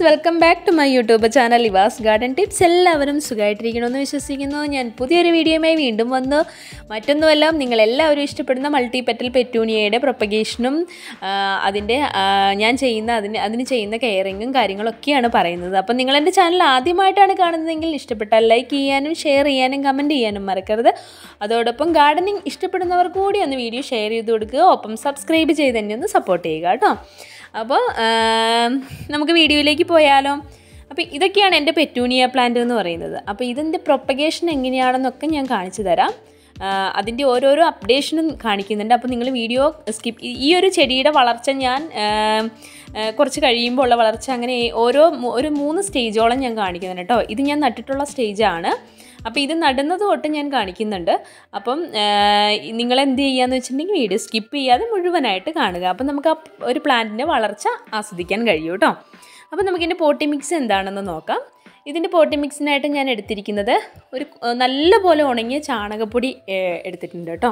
welcome back to my YouTube channel Eva's garden tips എല്ലാവരും സുഖമായിട്ടിരിക്കണമെന്ന് വിശ്വസിക്കുന്നു ഞാൻ പുതിയൊരു വീഡിയോയുമായി വീണ്ടും വന്നു മറ്റൊന്നുമല്ല നിങ്ങൾ എല്ലാവരും ഇഷ്ടപ്പെടുന്ന മൾട്ടി പെറ്റൽ പെറ്റൂണിയയുടെ പ്രൊപ്പഗേഷനും അതിൻ്റെ ആ, ഞാൻ ചെയ്യുന്ന അതിന് അതിന് ചെയ്യുന്ന കെയറിങ്ങും കാര്യങ്ങളൊക്കെയാണ് പറയുന്നത് അപ്പം നിങ്ങൾ എൻ്റെ ചാനൽ ആദ്യമായിട്ടാണ് കാണുന്നതെങ്കിൽ ഇഷ്ടപ്പെട്ടാൽ ലൈക്ക് ചെയ്യാനും ഷെയർ ചെയ്യാനും കമൻറ്റ് ചെയ്യാനും മറക്കരുത് അതോടൊപ്പം ഗാർഡനിങ് ഇഷ്ടപ്പെടുന്നവർ കൂടി ഒന്ന് വീഡിയോ ഷെയർ ചെയ്ത് കൊടുക്കുക ഒപ്പം സബ്സ്ക്രൈബ് ചെയ്ത് തന്നെ ഒന്ന് സപ്പോർട്ട് ചെയ്യുക കേട്ടോ അപ്പോൾ നമുക്ക് വീഡിയോയിലേക്ക് പോയാലോ അപ്പോൾ ഇതൊക്കെയാണ് എൻ്റെ പെറ്റൂണിയ പ്ലാന്റ് എന്ന് പറയുന്നത് അപ്പോൾ ഇതിൻ്റെ പ്രൊപ്പഗേഷൻ എങ്ങനെയാണെന്നൊക്കെ ഞാൻ കാണിച്ചു തരാം ആ, അതിൻ്റെ ഓരോരോ അപ്ഡേഷനും കാണിക്കുന്നുണ്ട് അപ്പോൾ നിങ്ങൾ വീഡിയോ സ്കിപ്പ് ഈ ഒരു ചെടിയുടെ വളർച്ച ഞാൻ ആ, ആ, കുറച്ച് കഴിയുമ്പോൾ ഉള്ള വളർച്ച അങ്ങനെ ഓരോ മൂ- ഒരു മൂന്ന് സ്റ്റേജോളം ഞാൻ കാണിക്കുന്നുണ്ട് കേട്ടോ ഇത് ഞാൻ നട്ടിട്ടുള്ള സ്റ്റേജാണ് അപ്പോൾ ഇത് നടുന്നത് തൊട്ട് ഞാൻ കാണിക്കുന്നുണ്ട് അപ്പം നിങ്ങൾ എന്ത് ചെയ്യുകയെന്ന് വെച്ചിട്ടുണ്ടെങ്കിൽ വീഡിയോ സ്കിപ്പ് ചെയ്യാതെ മുഴുവനായിട്ട് കാണുക അപ്പം നമുക്ക് ആ ഒരു പ്ലാന്റിൻ്റെ വളർച്ച ആസ്വദിക്കാൻ കഴിയും കേട്ടോ അപ്പോൾ നമുക്കിതിൻ്റെ പോട്ടി മിക്സ് എന്താണെന്ന് നോക്കാം ഇതിൻ്റെ പോട്ടി മിക്സിനായിട്ട് ഞാൻ എടുത്തിരിക്കുന്നത് ഒരു ഏഹ്, നല്ലപോലെ ഉണങ്ങിയ ചാണകപ്പൊടി ഏഹ്, എടുത്തിട്ടുണ്ട് കേട്ടോ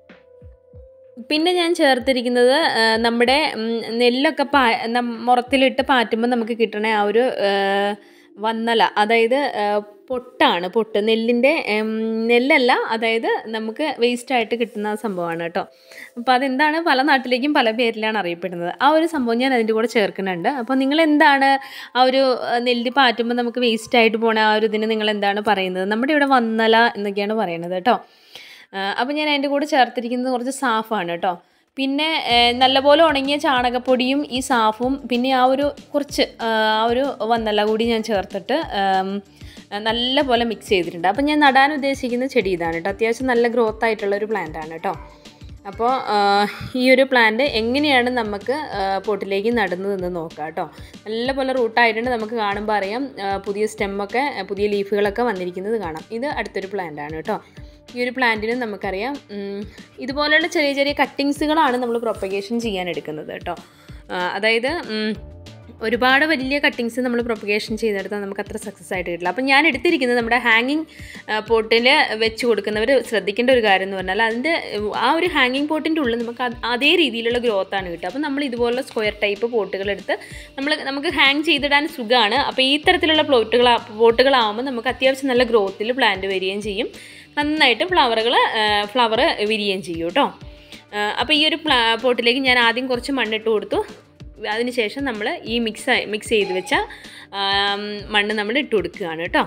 പിന്നെ ഞാൻ ചേർത്തിരിക്കുന്നത് ആ, നമ്മുടെ ഉം, നെല്ലൊക്കെ പാ നം- മുറത്തിലിട്ട് പാറ്റുമ്പോൾ നമുക്ക് കിട്ടണ ആ ഒരു ആ, വന്നല അതായത് ആ, പൊട്ടാണ് പൊട്ട് നെല്ലിൻ്റെ ഉം, നെല്ലല്ല അതായത് നമുക്ക് വേസ്റ്റായിട്ട് കിട്ടുന്ന സംഭവമാണ് കേട്ടോ അപ്പോൾ അതെന്താണ് പല നാട്ടിലേക്കും പല പേരിലാണ് അറിയപ്പെടുന്നത് ആ ഒരു സംഭവം ഞാൻ അതിൻ്റെ കൂടെ ചേർക്കുന്നുണ്ട് അപ്പോൾ നിങ്ങൾ എന്താണ് ആ ഒരു ആ, നെല്ല് പാറ്റുമ്പോൾ നമുക്ക് വേസ്റ്റായിട്ട് പോണ ആ ഒരു ഇതിന് നിങ്ങൾ എന്താണ് പറയുന്നത് നമ്മുടെ ഇവിടെ വന്നല എന്നൊക്കെയാണ് പറയുന്നത് കേട്ടോ അപ്പോൾ ഞാൻ അതിൻ്റെ കൂടെ ചേർത്തിരിക്കുന്നത് കുറച്ച് സാഫാണ് കേട്ടോ പിന്നെ ആ, നല്ലപോലെ ഉണങ്ങിയ ചാണകപ്പൊടിയും ഈ സാഫും പിന്നെ ആ ഒരു കുറച്ച് ആ ആ ഒരു വന്നല കൂടി ഞാൻ ചേർത്തിട്ട് ആം, നല്ല പോലെ മിക്സ് ചെയ്തിട്ടുണ്ട് അപ്പോൾ ഞാൻ നടാൻ ഉദ്ദേശിക്കുന്ന ചെടി ഇതാണ് കേട്ടോ അത്യാവശ്യം നല്ല ഗ്രോത്ത് ആയിട്ടുള്ള ഒരു പ്ലാന്റ് ആണ് കേട്ടോ അപ്പോൾ ആ, ഈ ഒരു പ്ലാന്റ് എങ്ങനെയാണ് നമുക്ക് ആ, പോട്ടിലേക്ക് നടുന്നതെന്ന് നോക്കാം കേട്ടോ നല്ലപോലെ റൂട്ടായിട്ടുണ്ട് നമുക്ക് കാണുമ്പോൾ അറിയാം ആ, പുതിയ സ്റ്റെമ്മൊക്കെ പുതിയ ലീഫുകളൊക്കെ വന്നിരിക്കുന്നത് കാണാം ഇത് അടുത്തൊരു പ്ലാന്റ് ആണ് കേട്ടോ ഈ ഒരു പ്ലാന്റിന് നമുക്കറിയാം ഉം, ഇതുപോലെയുള്ള ചെറിയ ചെറിയ കട്ടിങ്സുകളാണ് നമ്മൾ പ്രൊപ്പഗേഷൻ ചെയ്യാൻ എടുക്കുന്നത് കേട്ടോ ആ, അതായത് ഉം, ഒരുപാട് വലിയ കട്ടിങ്സ് നമ്മൾ പ്രൊപ്പഗേഷൻ ചെയ്തെടുത്താൽ നമുക്ക് അത്ര സക്സസ് ആയിട്ട് കിട്ടില്ല അപ്പം ഞാൻ എടുത്തിരിക്കുന്നത് നമ്മുടെ ഹാങ്ങിങ് പോട്ടിൽ വെച്ച് കൊടുക്കുന്നവർ ശ്രദ്ധിക്കേണ്ട ഒരു കാര്യം എന്ന് പറഞ്ഞാൽ അതിൻ്റെ ഉം, ആ ഒരു ഹാങ്ങിങ് പോട്ടിൻ്റെ ഉള്ളിൽ നമുക്ക് അത് അതേ രീതിയിലുള്ള ഗ്രോത്ത് ആണ് കിട്ടുക അപ്പം നമ്മൾ ഇതുപോലുള്ള സ്ക്വയർ ടൈപ്പ് പോട്ടുകളെടുത്ത് നമ്മൾ നമുക്ക് ഹാങ് ചെയ്തിടാൻ സുഖമാണ് അപ്പോൾ ഈ തരത്തിലുള്ള പ്ലോട്ടുകൾ പോട്ടുകളാകുമ്പോൾ നമുക്ക് അത്യാവശ്യം നല്ല ഗ്രോത്തിൽ പ്ലാന്റ് വരികയും ചെയ്യും നന്നായിട്ട് ഫ്ലവറുകൾ ഫ്ലവർ വിരിയുകയും ചെയ്യും കേട്ടോ അപ്പോൾ ഈ ഒരു പ്ലാ പോട്ടിലേക്ക് ഞാൻ ആദ്യം കുറച്ച് മണ്ണിട്ട് കൊടുത്തു അതിനുശേഷം നമ്മൾ ഈ മിക്സ് മിക്സ് ചെയ്ത് വെച്ച ആം, മണ്ണ് നമ്മൾ ഇട്ട് കൊടുക്കുകയാണ് കേട്ടോ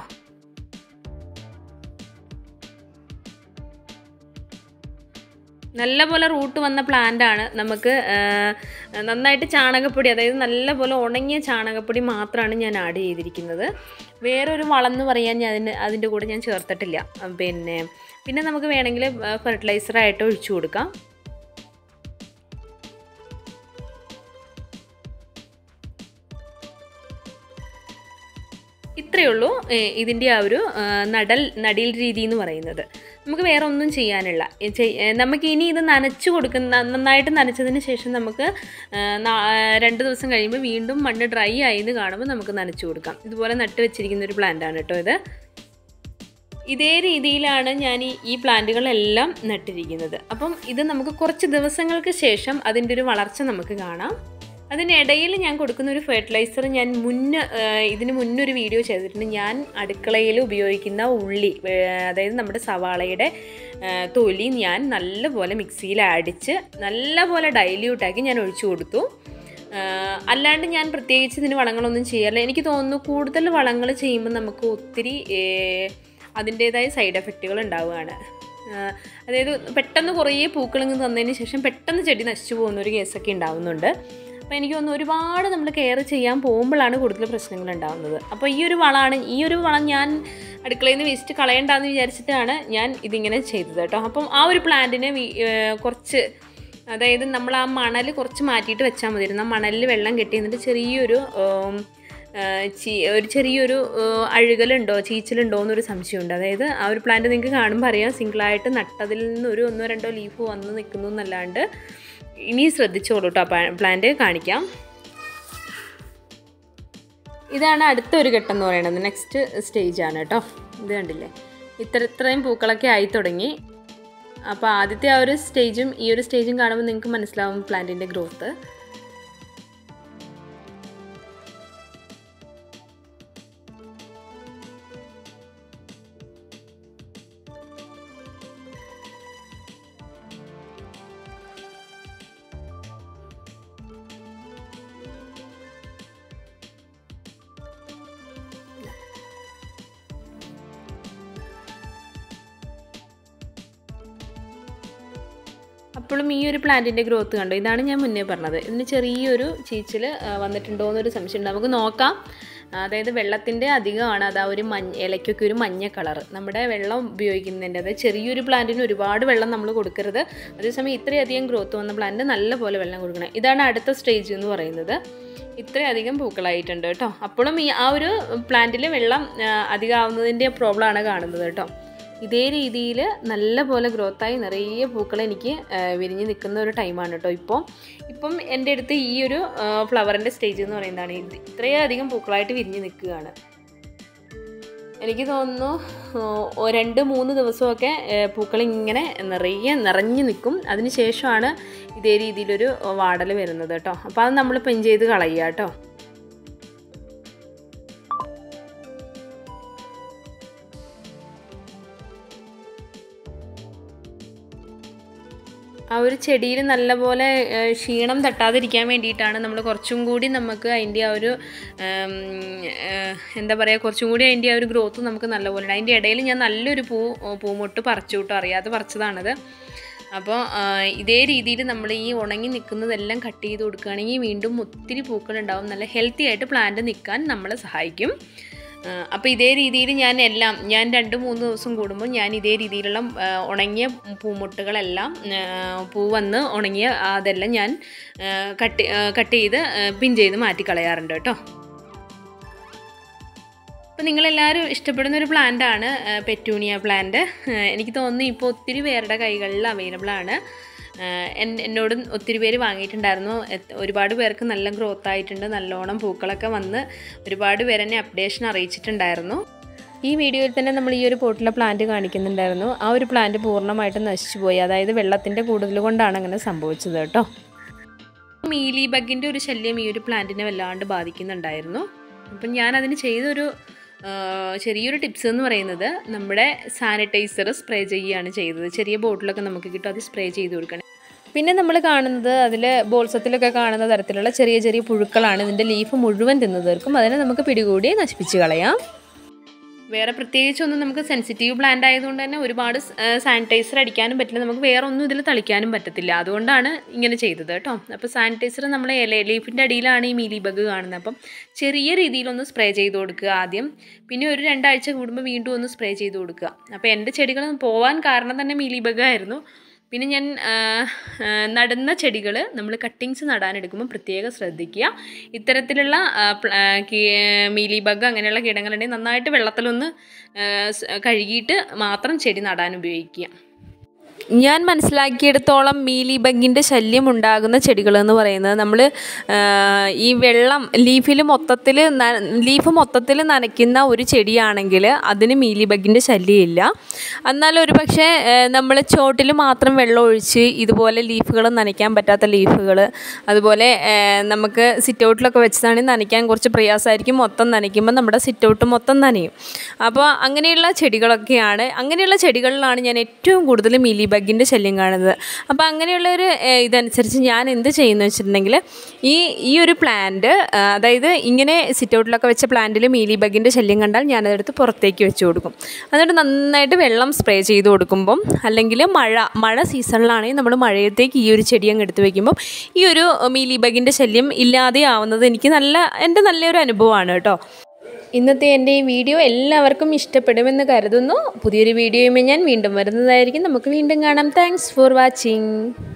നല്ലപോലെ റൂട്ട് വന്ന പ്ലാന്റ് ആണ് നമുക്ക് ആ, നന്നായിട്ട് ചാണകപ്പൊടി അതായത് നല്ലപോലെ ഉണങ്ങിയ ചാണകപ്പൊടി മാത്രമാണ് ഞാൻ ആഡ് ചെയ്തിരിക്കുന്നത് വേറൊരു വളം എന്ന് പറയാൻ ഞാൻ അതിന് അതിൻ്റെ കൂടെ ഞാൻ ചേർത്തിട്ടില്ല ആ, പിന്നെ പിന്നെ നമുക്ക് വേണമെങ്കിൽ ഫെർട്ടിലൈസറായിട്ട് ഒഴിച്ചു കൊടുക്കാം ഇത്രയേ ഉള്ളൂ ഏഹ് ഇതിൻ്റെ ആ ഒരു ആ, നടൽ നടീൽ രീതി എന്ന് പറയുന്നത് നമുക്ക് വേറെ ഒന്നും ചെയ്യാനില്ല ഏ, ചെയ്- ഏ, നമുക്ക് ഇനി ഇത് നനച്ചു കൊടുക്കുന്ന നന്നായിട്ട് നനച്ചതിന് ശേഷം നമുക്ക് ആ, നാ- ആ, രണ്ട് ദിവസം കഴിയുമ്പോൾ വീണ്ടും മണ്ണ് ഡ്രൈ ആയിന്ന് കാണുമ്പോൾ നമുക്ക് നനച്ചു കൊടുക്കാം ഇതുപോലെ നട്ട് വെച്ചിരിക്കുന്ന ഒരു പ്ലാന്റ് ആണ് കേട്ടോ ഇത് ഇതേ രീതിയിലാണ് ഞാൻ ഈ ഈ പ്ലാന്റുകളെല്ലാം നട്ടിരിക്കുന്നത് അപ്പം ഇത് നമുക്ക് കുറച്ച് ദിവസങ്ങൾക്ക് ശേഷം അതിൻ്റെ ഒരു വളർച്ച നമുക്ക് കാണാം അതിനിടയിൽ ഞാൻ കൊടുക്കുന്ന ഒരു ഫെർട്ടിലൈസർ ഞാൻ മുന്നേ ഏഹ്, ഇതിന് മുന്നേ ഒരു വീഡിയോ ചെയ്തിട്ടുണ്ട് ഞാൻ അടുക്കളയിൽ ഉപയോഗിക്കുന്ന ഉള്ളി ഏഹ്, അതായത് നമ്മുടെ സവാളയുടെ ഏഹ്, തൊലി ഞാൻ നല്ലപോലെ മിക്സിയിൽ അടിച്ച് നല്ലപോലെ ഡൈല്യൂട്ടാക്കി ഞാൻ ഒഴിച്ചു കൊടുത്തു ആഹ് അല്ലാണ്ട് ഞാൻ പ്രത്യേകിച്ച് ഇതിന് വളങ്ങളൊന്നും ചെയ്യാറില്ല എനിക്ക് തോന്നുന്നു കൂടുതൽ വളങ്ങൾ ചെയ്യുമ്പോൾ നമുക്ക് ഒത്തിരി ഏഹ്, അതിൻ്റേതായ സൈഡ് എഫക്റ്റുകൾ ഉണ്ടാവുകയാണ് ആഹ് അതായത് പെട്ടെന്ന് കുറേ പൂക്കളിങ്ങ് തന്നതിന് ശേഷം പെട്ടെന്ന് ചെടി നശിച്ചു പോകുന്ന ഒരു കേസൊക്കെ ഉണ്ടാവുന്നുണ്ട് അപ്പോൾ എനിക്ക് തോന്നുന്നു ഒരുപാട് നമ്മൾ കെയർ ചെയ്യാൻ പോകുമ്പോഴാണ് കൂടുതൽ പ്രശ്നങ്ങൾ ഉണ്ടാകുന്നത് അപ്പോൾ ഈ ഒരു വളമാണ് ഈ ഒരു വളം ഞാൻ അടുക്കളയിൽ നിന്ന് വേസ്റ്റ് കളയണ്ടെന്ന് വിചാരിച്ചിട്ടാണ് ഞാൻ ഇതിങ്ങനെ ചെയ്തത് കേട്ടോ അപ്പം ആ ഒരു പ്ലാന്റിന് വി- ഏഹ് കുറച്ച് അതായത് നമ്മൾ ആ മണൽ കുറച്ച് മാറ്റിയിട്ട് വെച്ചാൽ മതിയായിരുന്നു ആ മണലിൽ വെള്ളം കെട്ടി എന്നിട്ട് ചെറിയൊരു ഉം, ആ, ചീ- ഒരു ചെറിയൊരു ഏഹ്, അഴുകലുണ്ടോ ചീച്ചലുണ്ടോ എന്നൊരു സംശയമുണ്ട് അതായത് ആ ഒരു പ്ലാന്റ് നിങ്ങൾക്ക് കാണുമ്പോൾ അറിയാം സിംഗിളായിട്ട് നട്ടതിൽ നിന്ന് ഒരു ഒന്നോ രണ്ടോ ലീഫ് വന്ന് നിൽക്കുന്നു എന്നല്ലാണ്ട് ഇനി ശ്രദ്ധിച്ചോളൂ കേട്ടോ പ്ലാന്റ് കാണിക്കാം ഇതാണ് അടുത്ത ഒരു ഘട്ടം എന്ന് പറയുന്നത് നെക്സ്റ്റ് സ്റ്റേജ് ആണ് കേട്ടോ ഇത് കണ്ടില്ലേ ഇത്ര ഇത്രയും പൂക്കളൊക്കെ ആയി തുടങ്ങി അപ്പോൾ ആദ്യത്തെ ആ ഒരു സ്റ്റേജും ഈ ഒരു സ്റ്റേജും കാണുമ്പോൾ നിങ്ങൾക്ക് മനസ്സിലാവും പ്ലാന്റിൻ്റെ ഗ്രോത്ത് അപ്പോഴും ഈ ഒരു പ്ലാന്റിൻ്റെ ഗ്രോത്ത് കണ്ടോ ഇതാണ് ഞാൻ മുന്നേ പറഞ്ഞത് ഇതിന് ചെറിയൊരു ചീച്ചിൽ വന്നിട്ടുണ്ടോ എന്നൊരു സംശയമുണ്ട് നമുക്ക് നോക്കാം അതായത് വെള്ളത്തിൻ്റെ അധികമാണ് അത് ആ ഒരു മഞ്ഞ ഇലയ്ക്കൊക്കെ ഒരു മഞ്ഞ കളർ നമ്മുടെ വെള്ളം ഉപയോഗിക്കുന്നതിൻ്റെ അതായത് ചെറിയൊരു പ്ലാന്റിന് ഒരുപാട് വെള്ളം നമ്മൾ കൊടുക്കരുത് അതേസമയം ഇത്രയധികം ഗ്രോത്ത് വന്ന പ്ലാന്റിന് നല്ല പോലെ വെള്ളം കൊടുക്കണം ഇതാണ് അടുത്ത സ്റ്റേജ് എന്ന് പറയുന്നത് ഇത്രയധികം പൂക്കളായിട്ടുണ്ട് കേട്ടോ അപ്പോഴും ഈ ആ ഒരു പ്ലാന്റിൽ വെള്ളം ആ, അധികമാവുന്നതിൻ്റെ പ്രോബ്ലമാണ് കാണുന്നത് കേട്ടോ ഇതേ രീതിയിൽ നല്ല പോലെ ഗ്രോത്തായി നിറയെ പൂക്കൾ എനിക്ക് ആ, വിരിഞ്ഞ് നിൽക്കുന്ന ഒരു ടൈമാണ് കേട്ടോ ഇപ്പോൾ ഇപ്പം എൻ്റെ അടുത്ത് ഈ ഒരു ഫ്ലവറിൻ്റെ സ്റ്റേജ് എന്ന് പറയുന്നതാണ് ഇത് ഇത്രയധികം പൂക്കളായിട്ട് വിരിഞ്ഞ് നിൽക്കുകയാണ് എനിക്ക് തോന്നുന്നു ഓ, രണ്ട് മൂന്ന് ദിവസമൊക്കെ പൂക്കൾ ഇങ്ങനെ നിറയെ നിറഞ്ഞു നിൽക്കും അതിന് ശേഷമാണ് ഇതേ രീതിയിലൊരു വാടൽ വരുന്നത് കേട്ടോ അപ്പോൾ അത് നമ്മൾ പെൻ ചെയ്ത് കളയുക കേട്ടോ ആ ഒരു ചെടിയിൽ നല്ലപോലെ ഏഹ്, ക്ഷീണം തട്ടാതിരിക്കാൻ വേണ്ടിയിട്ടാണ് നമ്മൾ കുറച്ചും കൂടി നമുക്ക് അതിൻ്റെ ആ ഒരു ഉം, ഏഹ്, എന്താ പറയുക കുറച്ചും കൂടി അതിൻ്റെ ആ ഒരു ഗ്രോത്ത് നമുക്ക് നല്ലപോലെ ഉണ്ട് അതിൻ്റെ ഇടയിൽ ഞാൻ നല്ലൊരു പൂ പൂമൊട്ട് പറിച്ചു കേട്ടോ അറിയാതെ പറിച്ചതാണത് അപ്പോൾ ഇതേ രീതിയിൽ നമ്മൾ ഈ ഉണങ്ങി നിൽക്കുന്നതെല്ലാം കട്ട് ചെയ്ത് കൊടുക്കുകയാണെങ്കിൽ വീണ്ടും ഒത്തിരി പൂക്കളുണ്ടാവും നല്ല ഹെൽത്തി ആയിട്ട് പ്ലാന്റ് നിൽക്കാൻ നമ്മളെ സഹായിക്കും അപ്പോൾ ഇതേ രീതിയിൽ ഞാൻ എല്ലാം ഞാൻ രണ്ട് മൂന്ന് ദിവസം കൂടുമ്പോൾ ഞാൻ ഇതേ രീതിയിലുള്ള ആ, ഉണങ്ങിയ പൂമുട്ടുകളെല്ലാം ആ, പൂ വന്ന് ഉണങ്ങിയ അതെല്ലാം ഞാൻ ആ, കട്ട് ആ, കട്ട് ചെയ്ത് ആ, പിൻ ചെയ്ത് മാറ്റി കളയാറുണ്ട് കേട്ടോ അപ്പോൾ നിങ്ങളെല്ലാവരും ഇഷ്ടപ്പെടുന്ന ഒരു പ്ലാന്റാണ് പെറ്റൂണിയ പ്ലാന്റ് എനിക്ക് തോന്നുന്നു ഇപ്പോൾ ഒത്തിരി പേരുടെ കൈകളിൽ അവൈലബിൾ ആണ് ഏഹ് എൻ- എന്നോടും ഒത്തിരി പേര് വാങ്ങിയിട്ടുണ്ടായിരുന്നു എത്- ഒരുപാട് പേർക്ക് നല്ല ഗ്രോത്ത് ആയിട്ടുണ്ട് നല്ലോണം പൂക്കളൊക്കെ വന്ന് ഒരുപാട് പേര് എന്നെ അപ്ഡേഷൻ അറിയിച്ചിട്ടുണ്ടായിരുന്നു ഈ വീഡിയോയിൽ തന്നെ നമ്മൾ ഈ ഒരു പോട്ടിലെ പ്ലാന്റ് കാണിക്കുന്നുണ്ടായിരുന്നു ആ ഒരു പ്ലാന്റ് പൂർണ്ണമായിട്ട് നശിച്ചു പോയി അതായത് വെള്ളത്തിൻ്റെ കൂടുതൽ കൊണ്ടാണ് അങ്ങനെ സംഭവിച്ചത് കേട്ടോ മീലി ബഗിൻ്റെ ഒരു ശല്യം ഈ ഒരു പ്ലാന്റിനെ വല്ലാണ്ട് ബാധിക്കുന്നുണ്ടായിരുന്നു അപ്പം ഞാൻ അതിന് ചെയ്തൊരു ആ, ചെറിയൊരു ടിപ്സ് എന്ന് പറയുന്നത് നമ്മുടെ സാനിറ്റൈസർ സ്പ്രേ ചെയ്യുകയാണ് ചെയ്തത് ചെറിയ ബോട്ടിലൊക്കെ നമുക്ക് കിട്ടും അത് സ്പ്രേ ചെയ്ത് കൊടുക്കണം പിന്നെ നമ്മൾ കാണുന്നത് അതിൽ ബോൾസത്തിലൊക്കെ കാണുന്ന തരത്തിലുള്ള ചെറിയ ചെറിയ പുഴുക്കളാണ് ഇതിൻ്റെ ലീഫ് മുഴുവൻ തിന്നു തീർക്കും അതിനെ നമുക്ക് പിടികൂടി നശിപ്പിച്ച് കളയാം വേറെ പ്രത്യേകിച്ചൊന്നും നമുക്ക് സെൻസിറ്റീവ് പ്ലാന്റ് ആയതുകൊണ്ട് തന്നെ ഒരുപാട് സാനിറ്റൈസർ അടിക്കാനും പറ്റില്ല നമുക്ക് വേറെ ഒന്നും ഇതിൽ തളിക്കാനും പറ്റത്തില്ല അതുകൊണ്ടാണ് ഇങ്ങനെ ചെയ്തത് കേട്ടോ അപ്പോൾ സാനിറ്റൈസർ നമ്മൾ ഇല ലീഫിൻ്റെ അടിയിലാണ് ഈ മീലി ബഗ് കാണുന്നത് അപ്പം ചെറിയ രീതിയിലൊന്ന് സ്പ്രേ ചെയ്ത് കൊടുക്കുക ആദ്യം പിന്നെ ഒരു രണ്ടാഴ്ച കൂടുമ്പോൾ വീണ്ടും ഒന്ന് സ്പ്രേ ചെയ്ത് കൊടുക്കുക അപ്പോൾ എൻ്റെ ചെടികൾ പോവാൻ കാരണം തന്നെ മീലി ബഗ് ആയിരുന്നു പിന്നെ ഞാൻ ആ, ആ, നടുന്ന ചെടികൾ നമ്മൾ കട്ടിങ്സ് നടാനെടുക്കുമ്പോൾ പ്രത്യേകം ശ്രദ്ധിക്കുക ഇത്തരത്തിലുള്ള ആ, പ്ല- ആ, കീ- മീലി ബഗ് അങ്ങനെയുള്ള കീടങ്ങളുണ്ടെങ്കിൽ നന്നായിട്ട് വെള്ളത്തിലൊന്ന് ആ, സ്- കഴുകിയിട്ട് മാത്രം ചെടി നടാൻ ഉപയോഗിക്കുക ഞാൻ മനസ്സിലാക്കിയെടുത്തോളം മീലി ബഗിൻ്റെ ശല്യം ഉണ്ടാകുന്ന ചെടികൾ എന്ന് പറയുന്നത് നമ്മൾ ഈ വെള്ളം ലീഫിൽ മൊത്തത്തിൽ ലീഫ് മൊത്തത്തിൽ നനയ്ക്കുന്ന ഒരു ചെടിയാണെങ്കിൽ അതിന് മീലി ബഗിൻ്റെ ശല്യമില്ല എന്നാൽ ഒരു പക്ഷേ നമ്മൾ ചോട്ടിൽ മാത്രം വെള്ളം ഒഴിച്ച് ഇതുപോലെ ലീഫുകൾ നനയ്ക്കാൻ പറ്റാത്ത ലീഫുകൾ അതുപോലെ ആ, നമുക്ക് സിറ്റ് ഔട്ടിലൊക്കെ വെച്ചതാണെങ്കിൽ നനയ്ക്കാൻ കുറച്ച് പ്രയാസമായിരിക്കും മൊത്തം നനയ്ക്കുമ്പോൾ നമ്മുടെ സിറ്റ് ഔട്ട് മൊത്തം നനയും അപ്പോൾ അങ്ങനെയുള്ള ചെടികളൊക്കെയാണ് അങ്ങനെയുള്ള ചെടികളിലാണ് ഞാൻ ഏറ്റവും കൂടുതൽ മീലി ബഗിൻ്റെ ശല്യം കാണുന്നത് അപ്പോൾ അങ്ങനെയുള്ള ഒരു ഏഹ്, ഇതനുസരിച്ച് ഞാൻ എന്ത് ചെയ്യുന്നു വെച്ചിട്ടുണ്ടെങ്കിൽ ഈ ഈ ഒരു പ്ലാന്റ് അതായത് ഇങ്ങനെ സിറ്റ് ഔട്ടിലൊക്കെ വെച്ച പ്ലാന്റിൽ മീലി ബഗിൻ്റെ ശല്യം കണ്ടാൽ ഞാനതെടുത്ത് പുറത്തേക്ക് വെച്ച് കൊടുക്കും എന്നിട്ട് നന്നായിട്ട് വെള്ളം സ്പ്രേ ചെയ്ത് കൊടുക്കുമ്പം അല്ലെങ്കിൽ മഴ മഴ സീസണിലാണെങ്കിൽ നമ്മൾ മഴയത്തേക്ക് ഈ ഒരു ചെടി അങ്ങ് എടുത്ത് വെക്കുമ്പം ഈ ഒരു മീലി ബഗിൻ്റെ ശല്യം ഇല്ലാതെ ആവുന്നത് എനിക്ക് നല്ല എൻ്റെ നല്ലൊരു അനുഭവമാണ് കേട്ടോ ഇന്നത്തെ എൻ്റെ ഈ വീഡിയോ എല്ലാവർക്കും ഇഷ്ടപ്പെടുമെന്ന് കരുതുന്നു പുതിയൊരു വീഡിയോയുമായി ഞാൻ വീണ്ടും വരുന്നതായിരിക്കും നമുക്ക് വീണ്ടും കാണാം താങ്ക്സ് ഫോർ വാച്ചിങ്